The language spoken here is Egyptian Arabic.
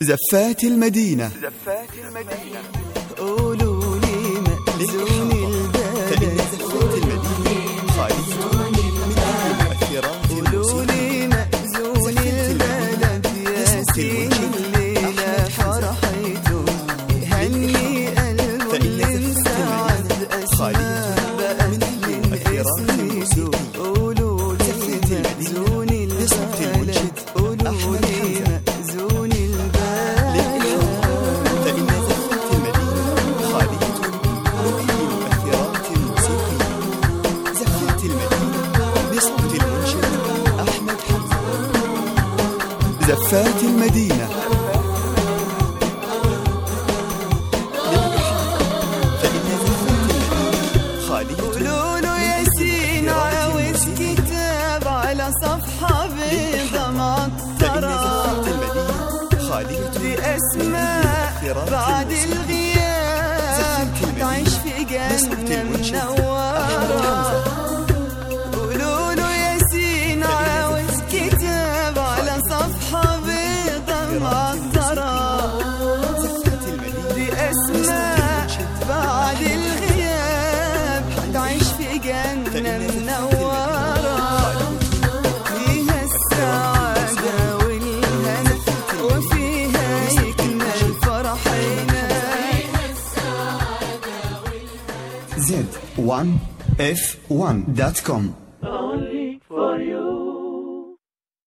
زفات المدينة زفات المدينة قولوا لي مأذون فإن البلد زفات المدينة خالية من أي مؤثرات قولوا موسيقية لي مأذون البلد يا سين الليلة فرحته هني قلبه فإن اللي زفت انسعد خالية أسماء بقى من أي من مؤثرات اسمه موسيقية قولوا لي زفت المدينة مأذون بصوت البلد المنشد قولوا أحمد لي حمزة. مأذون البلد فإن زفات المدينة خالية من أي مؤثرات موسيقية زفات المدينة بصوت المنشد أحمد حمزة زفات المدينة فإن زفات المدينة خالية قولوا له ياسين عاوز كتاب على صفحة بيضة فإن معطرة زفات المدينة خالية بأسماء بعد الغياب تعيش في جنة منورة قولوا له ياسين عاوز كتاب على صفحة بيضة معطرة زفات المدينة بأسماء بعد الغياب تعيش في جنة منورة فيها السعادة والهنا وفيها يكمل فرحنا Z1F1.com